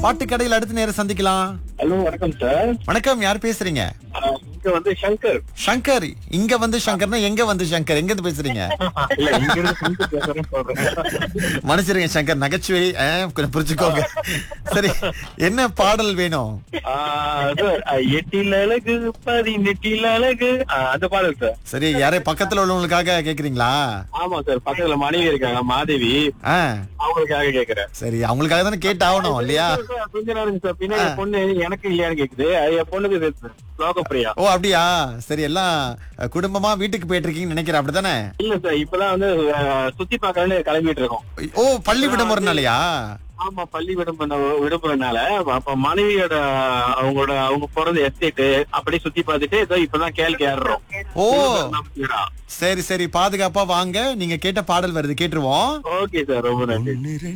பாட்டு கடையில் அடுத்த நேரம் சந்திக்கலாம் ஹலோ வணக்கம் சார் வணக்கம் யார் பேசுறீங்க ஆஹ் இங்க வந்து சங்கர் சங்கர் இங்க வந்து சங்கர்னா எங்க வந்து சங்கர் எங்க இருந்து பேசுறீங்க இல்ல இங்க இருந்து சங்கர் பேசுறேன்னு சொல்றேன் மன்னிச்சிருங்க சங்கர் நகைச்சுவை ஆ, கொஞ்சம் புரிச்சுக்கோங்க சரி என்ன பாடல் வேணும் ஆஹ் அது, ஆஹ் எட்டில் அழகு பதினெட்டில் அழகு ஆஹ் அந்த பாடல் சார் சரி யாரே பக்கத்துல உள்ளவங்களுக்காக கேக்குறீங்களா ஆமா சார் பக்கத்துல மனைவி இருக்காங்க மாதவி ஆ அவங்களுக்காக கேக்குறேன் சரி அவங்களுக்காக தானே கேட்டு ஆகணும் இல்லையா சார், கொஞ்ச நேரம் சார் பின்னாடி என் பொண்ணு எனக்கு இல்லையான்னு கேக்குது அது என் பொண்ணுக்கு லோகப்பிரியா ஓ அப்படியா சரி எல்லாம் அஹ், குடும்பமா வீட்டுக்கு போயிட்டு இருக்கீங்கன்னு நினைக்கிறேன் அப்படித்தானே இல்ல சார் இப்பதான் வந்து ஆஹ், சுத்தி பார்க்கணும்னு கிளம்பிட்டு இருக்கோம் ஓ பள்ளி விடுமுறைனாலயா ஆமா பள்ளி விடுமுறை விடுமுறைனால அப்ப மனைவியோட அவங்களோட அவங்க பிறந்த எஸ்டேட் அப்படியே சுத்தி பார்த்துட்டு ஏதோ இப்பதான் கேள்வி ஏறுறோம் ஓ சரி சரி பாதுகாப்பா வாங்க நீங்க கேட்ட பாடல் வருது கேட்டுருவோம் ஓகே சார் ரொம்ப நன்றி